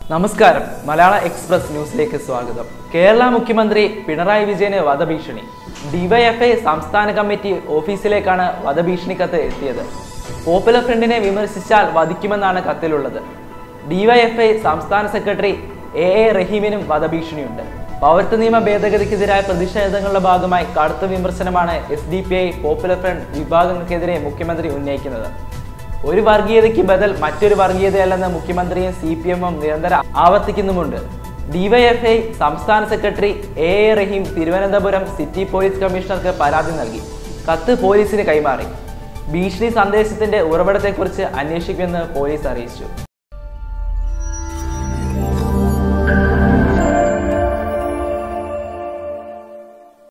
നമസ്കാരം മലയാള എക്സ്പ്രസ് ന്യൂസിലേക്ക് സ്വാഗതം കേരള മുഖ്യമന്ത്രി പിണറായി വിജയന് വധഭീഷണി ഡിവൈഎഫ്ഐ സംസ്ഥാന കമ്മിറ്റി ഓഫീസിലേക്കാണ് വധഭീഷണി കത്ത് എത്തിയത് പോപ്പുലർ ഫ്രണ്ടിനെ വിമർശിച്ചാൽ വധിക്കുമെന്നാണ് കത്തിലുള്ളത് ഡിവൈഎഫ്ഐ സംസ്ഥാന സെക്രട്ടറി എ എ റഹീമിനും വധഭീഷണിയുണ്ട് പൗരത്വ നിയമ ഭേദഗതിക്കെതിരായ പ്രതിഷേധങ്ങളുടെ ഭാഗമായി കടുത്ത വിമർശനമാണ് S D P I Popular Front വിഭാഗങ്ങൾക്കെതിരെ മുഖ്യമന്ത്രി ഉന്നയിക്കുന്നത് ഒരു വർഗീയതയ്ക്ക് ബദൽ മറ്റൊരു വർഗീയതയല്ലെന്ന് മുഖ്യമന്ത്രിയും സി പി എമ്മും നിരന്തരം ആവർത്തിക്കുന്നുമുണ്ട് ഡിവൈഎഫ്ഐ സംസ്ഥാന secretary A A Rahim Thiruvananthapuram city police കമ്മീഷണർക്ക് പരാതി നൽകി കത്ത് പോലീസിന് കൈമാറി ഭീഷണി സന്ദേശത്തിന്റെ ഉറവിടത്തെക്കുറിച്ച് അന്വേഷിക്കുമെന്ന് പോലീസ് അറിയിച്ചു